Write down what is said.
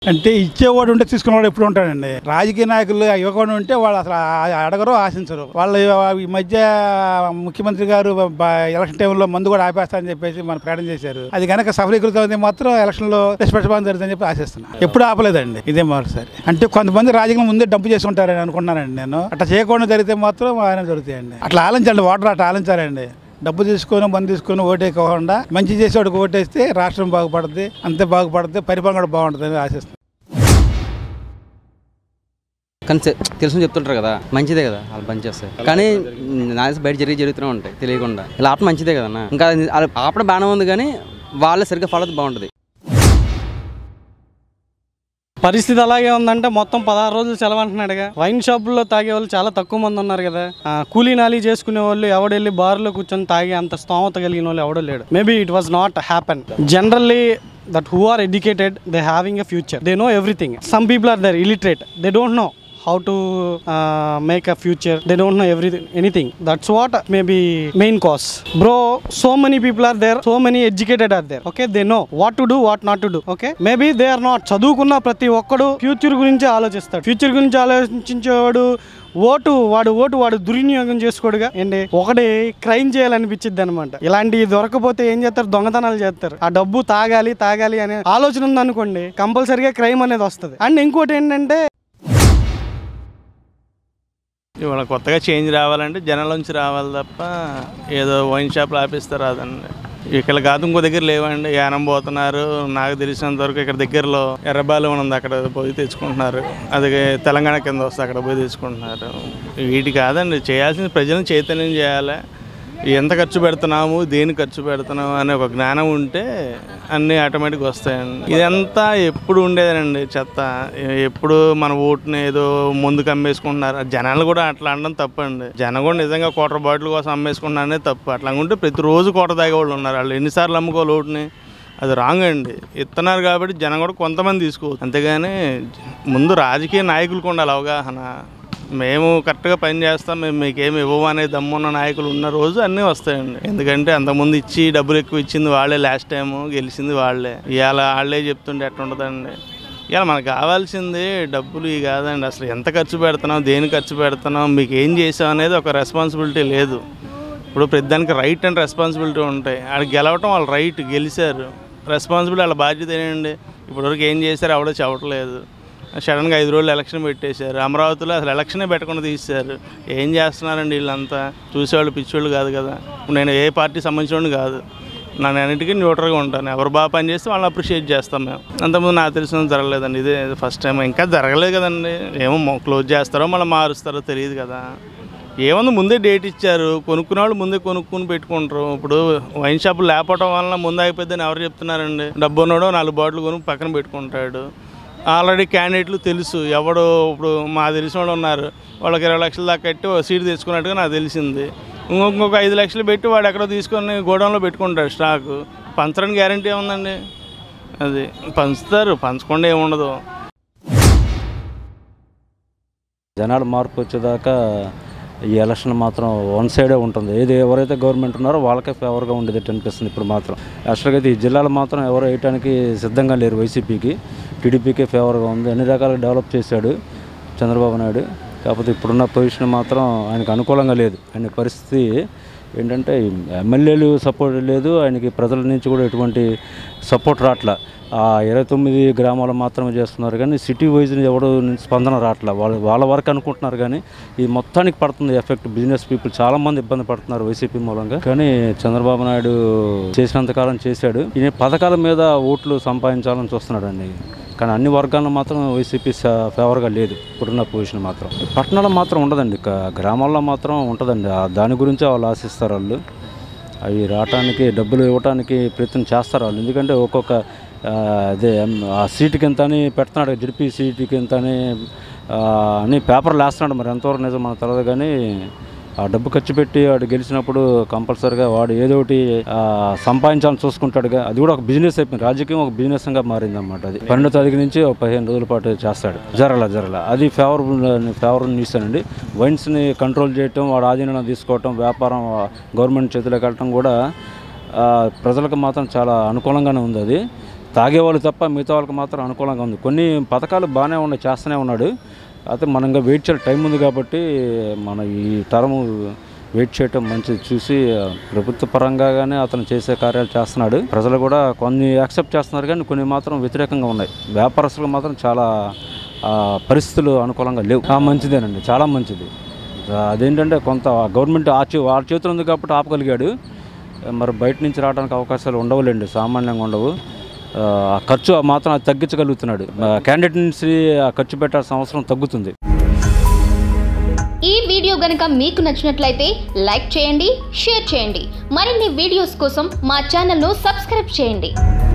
అంటే ఇచ్చేవాడు ఉంటే తీసుకునేవాడు ఎప్పుడు ఉంటాడండి రాజకీయ నాయకులు ఇవ్వకుండా ఉంటే వాళ్ళు అసలు ఆ- అడగరు ఆశించరు వాళ్ళు ఈ మధ్య ముఖ్యమంత్రి గారు బ- ఎలక్షన్ టైంలో మందు కూడా ఆపేస్తా అని చెప్పేసి మన ప్రకటన చేశారు అది కనుక సఫలీకృతం అయితే మాత్రం ఎలక్షన్ లో నిష్పక్షపాతం జరుగుతుందని చెప్పి ఆశిస్తున్నాను ఎప్పుడు ఆపలేదండి ఇదే మరోసారి అంటే కొంతమంది రాజకీయం ముందే డబ్బు చేసుకుంటారని అనుకున్నానండి నేను అట్లా చేయకుండా జరిగితే మాత్రం ఆయన జరుగుతాయండి అట్లా ఆలోచించండి ఓటర్ అట్లా ఆలోచించాలండి డబ్బు తీసుకొని మంది తీసుకొని ఓటేయకుండా మంచి చేసేవాడికి ఓటేస్తే రాష్ట్రం బాగుపడుతుంది అంతే బాగుపడుతుంది పరిపాలన కూడా బాగుంటుంది అని ఆశిస్తున్నాను కానీ తె- తెలుసు చెప్తుంటారు కదా మంచిదే కదా వాళ్ళు పని చేస్తారు కానీ నా తెలిసి బయట జరిగి జరుగుతూనే ఉంటాయి తెలియకుండా ఇలా ఆపడం మంచిదే కదన్నా ఇంకా అది- అది ఆపడం బాగానే ఉంది కానీ వాళ్ళే సరిగ్గా ఫాలో బాగుంటుంది పరిస్థితి అలాగే ఉందంటే మొత్తం పదహారు రోజులు సెలవు అంటున్నాడుగా వైన్ షాపుల్లో తాగే వాళ్ళు చాలా తక్కువ మంది ఉన్నారు కదా ఆ, కూలీ నాలీ చేసుకునే వాళ్ళు ఎవడెళ్ళి బార్లో కూర్చొని తాగే అంత స్తోమత కలిగిన వాళ్ళు ఎవడో లేడు maybe it was not happen generally that who are educated they having a future they know everything some people are there illiterate they don't know how to uh, make a future they don't know everything anything that's what may be main cause bro so many people are there so many educated are there okay they know what to do what not to do okay maybe they are not చదువుకున్న ప్రతి ఒక్కడు future గురించి ఆలోచిస్తాడు future గురించి ఆలోచించేవాడు vote వాడు vote వాడు దుర్వినియోగం చేసుకోడుగా ఏంటి ఒకటి క్రైమ్ చేయాలనిపించింది అనమాట ఇలాంటి దొరకపోతే ఏం చేస్తారు దొంగతనాలు చేస్తారు ఆ డబ్బు తాగాలి తాగాలి అనే ఆలోచన ఉందనుకోండి కంపల్సరీగా క్రైమ్ అనేది వస్తుంది అండ్ ఇంకోటి ఏంటంటే ఇవాళ కొత్తగా చేంజ్ రావాలంటే జనాల నుంచి రావాలి తప్ప ఏదో వైన్ షాప్లు ఆపిస్తారు అదండి ఇక్కడ కాదు ఇంకో దగ్గర లేవండి యానం పోతున్నారు నాకు తెలిసినంత వరకు ఇక్కడ దగ్గరలో ఎర్రబాలు ఉంది అక్కడ పోయి తెచ్చుకుంటున్నారు అది తెలంగాణ కింద వస్తే అక్కడ పోయి తెచ్చుకుంటున్నారు వీటి కాదండి చేయాల్సింది ప్రజలను చైతన్యం చేయాలి ఎంత ఖర్చు పెడుతున్నాము దేని ఖర్చు పెడుతున్నాము అనే ఒక జ్ఞానం ఉంటే అన్నీ ఆటోమేటిక్గా వస్తాయండి ఇదంతా ఎప్పుడు ఉండేదండి చెత్త ఎప్పుడు మన ఓటుని ఏదో ముందుకు అమ్మేసుకుంటున్నారు జనాలు కూడా అట్లా అనడం తప్పండి జనం కూడా నిజంగా క్వార్టర్ బాటిల్ కోసం అమ్మేసుకుంటున్నారనే తప్పు అట్లా ఉంటే ప్రతిరోజు కోట తాగేవాళ్ళు ఉన్నారు వాళ్ళు ఎన్నిసార్లు అమ్ముకోవాలి ఓటుని అది రాంగ్ అండి ఇస్తున్నారు కాబట్టి జనం కూడా కొంతమంది తీసుకోవచ్చు అంతేగాని ముందు రాజకీయ నాయకులకు ఉండాలి అవగాహన మేము కరెక్ట్గా పని చేస్తాం మేము మీకేమి ఇవ్వము అనే దమ్మున్న నాయకులు ఉన్న రోజు అన్నీ వస్తాయండి ఎందుకంటే అంతకుముందు ఇచ్చి డబ్బులు ఎక్కువ ఇచ్చింది వాళ్ళే లాస్ట్ టైం గెలిచింది వాళ్ళే ఇవాళ వాళ్ళే చెప్తుంటే ఎట్లా ఉంటుందండి ఇవాళ మనకు కావాల్సింది డబ్బులు ఇవి కాదండి అసలు ఎంత ఖర్చు పెడుతున్నాం దేని ఖర్చు పెడుతున్నాం మీకు ఏం చేసాం అనేది ఒక రెస్పాన్సిబిలిటీ లేదు ఇప్పుడు ప్రతిదానికి రైట్ అండ్ రెస్పాన్సిబిలిటీ ఉంటాయి ఆడ గెలవటం వాళ్ళు రైట్ గెలిచారు రెస్పాన్సిబిలిటీ వాళ్ళ బాధ్యత ఏంటండి ఇప్పటివరకు ఏం చేశారు ఎవడో చెప్పట్లేదు సడన్గా ఐదు రోజులు ఎలక్షన్ పెట్టేశారు అమరావతిలో అసలు ఎలక్షనే పెట్టకుండా తీశారు ఏం చేస్తున్నారండి వీళ్ళంతా చూసేవాళ్ళు పిచ్చోళ్ళు కాదు కదా ఇప్పుడు నేను ఏ పార్టీ సంబంధించిన కాదు నన్ను అన్నిటికీ న్యూట్రల్గా ఉంటాను ఎవరు బాగా పని చేస్తే వాళ్ళని అప్రిషియేట్ చేస్తాం మేము అంతకుముందు నాకు తెలిసిన జరగలేదండి ఇదే ఫస్ట్ టైం ఇంకా జరగలేదు కదండి ఏమో క్లోజ్ చేస్తారో మళ్ళీ మారుస్తారో తెలియదు కదా ఏముంది ముందే డేట్ ఇచ్చారు కొనుక్కునే వాళ్ళు ముందే కొనుక్కుని పెట్టుకుంటారు ఇప్పుడు వైన్ షాపులు లేకపోవడం వలన ముందు అయిపోద్దని ఎవరు చెప్తున్నారండి డబ్బు ఉన్నాడో నాలుగు బాటిల్ కొనుక్కు పక్కన పెట్టుకుంటాడు ఆల్రెడీ క్యాండిడేట్లు తెలుసు ఎవడు ఇప్పుడు మా తెలిసిన వాళ్ళు ఉన్నారు వాళ్ళకి ఇరవై లక్షల దాకా కట్టి ఓ సీట్ తెచ్చుకున్నట్టుగా నాకు తెలిసింది ఇంకొక ఇంకొక ఐదు లక్షలు పెట్టి వాడు ఎక్కడో తీసుకొని గోడౌన్లో పెట్టుకుంటాడు స్టాక్ పంచడానికి గ్యారంటీ ఏముందండి అది పంచుతారు పంచకుండా ఏముండదు జనాలు మార్పు వచ్చేదాకా ఈ ఎలక్షన్ మాత్రం వన్ సైడే ఉంటుంది ఏది ఎవరైతే గవర్నమెంట్ ఉన్నారో వాళ్ళకే ఫేవర్గా ఉండేది అనిపిస్తుంది ఇప్పుడు మాత్రం యాక్చువల్గా అయితే ఈ జిల్లాలో మాత్రం ఎవరు వేయటానికి సిద్ధంగా లేరు వైసీపీకి టీడీపీకే ఫేవర్గా ఉంది అన్ని రకాలుగా డెవలప్ చేశాడు చంద్రబాబు నాయుడు కాకపోతే ఇప్పుడున్న పొజిషన్ మాత్రం ఆయనకు అనుకూలంగా లేదు ఆయన పరిస్థితి ఏంటంటే ఎమ్మెల్యేలు సపోర్ట్ లేదు ఆయనకి ప్రజల నుంచి కూడా ఎటువంటి సపోర్ట్ రావట్లా ఆ ఇరవై తొమ్మిది గ్రామాలు మాత్రమే చేస్తున్నారు కానీ సిటీ వైజ్ ఎవడు నుంచి స్పందన రావట్లా వాళ్ళు వాళ్ళ వరకు అనుకుంటున్నారు కానీ ఈ మొత్తానికి పడుతుంది ఎఫెక్ట్ బిజినెస్ పీపుల్ చాలా మంది ఇబ్బంది పడుతున్నారు వైసీపీ మూలంగా కానీ చంద్రబాబు నాయుడు చేసినంతకాలం చేశాడు ఈ పథకాల మీద ఓట్లు సంపాదించాలని చూస్తున్నాడండి కానీ అన్ని వర్గాల్లో మాత్రం వైసీపీ ఫేవర్గా లేదు ఇప్పుడున్న పొజిషన్ మాత్రం పట్టణాల్లో మాత్రం ఉండదండి ఇక గ్రామాల్లో మాత్రం ఉంటుందండి ఆ దాని గురించే వాళ్ళు ఆశిస్తారు వాళ్ళు అవి రావటానికి డబ్బులు ఇవ్వటానికి ప్రయత్నం చేస్తారు వాళ్ళు ఎందుకంటే ఒక్కొక్క ఆ, అదే ఎం- ఆ సీటుకి ఎంత అని పెడుతున్నాడు జడిపి సీటుకి ఎంత అని ఆ, అని పేపర్లు వేస్తున్నాడు మరి ఎంతవరకు నిజం మనకు తెలియదు కానీ ఆ డబ్బు ఖర్చు పెట్టి వాడు గెలిచినప్పుడు కంపల్సరిగా వాడు ఏదో ఒకటి ఆ, సంపాదించాలని చూసుకుంటాడుగా అది కూడా ఒక బిజినెస్ అయిపోయింది రాజకీయం ఒక బిజినెస్గా మారింది అనమాట అది పన్నెండో తారీఖు నుంచి ఒక పదిహేను రోజుల పాటు చేస్తాడు జరల జరల అది ఫేవరబుల్ ఫేవర్ న్యూస్ అండి వైన్స్ని కంట్రోల్ చేయటం వాడు ఆధీనంలో తీసుకోవటం వ్యాపారం గవర్నమెంట్ చేతిలోకి వెళ్ళటం కూడా ఆ, ప్రజలకు మాత్రం చాలా అనుకూలంగానే ఉంది అది తాగేవాళ్ళు తప్ప మిగతా వాళ్ళకి మాత్రం అనుకూలంగా ఉంది కొన్ని పథకాలు బాగానే ఉన్నాయి చేస్తూనే ఉన్నాడు అయితే మనం ఇంకా వెయిట్ చేయాలి టైం ఉంది కాబట్టి మన ఈ టర్మ్ వెయిట్ చేయటం మంచిది చూసి ఆ, ప్రభుత్వ పరంగానే అతను చేసే కార్యాలు చేస్తున్నాడు ప్రజలు కూడా కొన్ని యాక్సెప్ట్ చేస్తున్నారు కానీ కొన్ని మాత్రం వ్యతిరేకంగా ఉన్నాయి వ్యాపారస్తులకు మాత్రం చాలా ఆ, పరిస్థితులు అనుకూలంగా లేవు ఆ, మంచిదేనండి చాలా మంచిది ఆ, అదేంటంటే కొంత గవర్నమెంట్ ఆ చే వాళ్ళ చేతిలో ఉంది కాబట్టి ఆపగలిగాడు మరి బయట నుంచి రావడానికి అవకాశాలు ఉండవులేండి సామాన్యంగా ఉండవు ఆ, ఆ ఖర్చు ఆ మాత్రం అది తగ్గించగలుగుతున్నాడు క్యాండిడేట్ నుంచి ఆ ఖర్చు పెట్టాల్సిన అవసరం తగ్గుతుంది ఈ వీడియో గనుక మీకు నచ్చినట్లయితే లైక్ చేయండి షేర్ చేయండి మరిన్ని వీడియోస్ కోసం మా ఛానల్ను సబ్స్క్రైబ్ చేయండి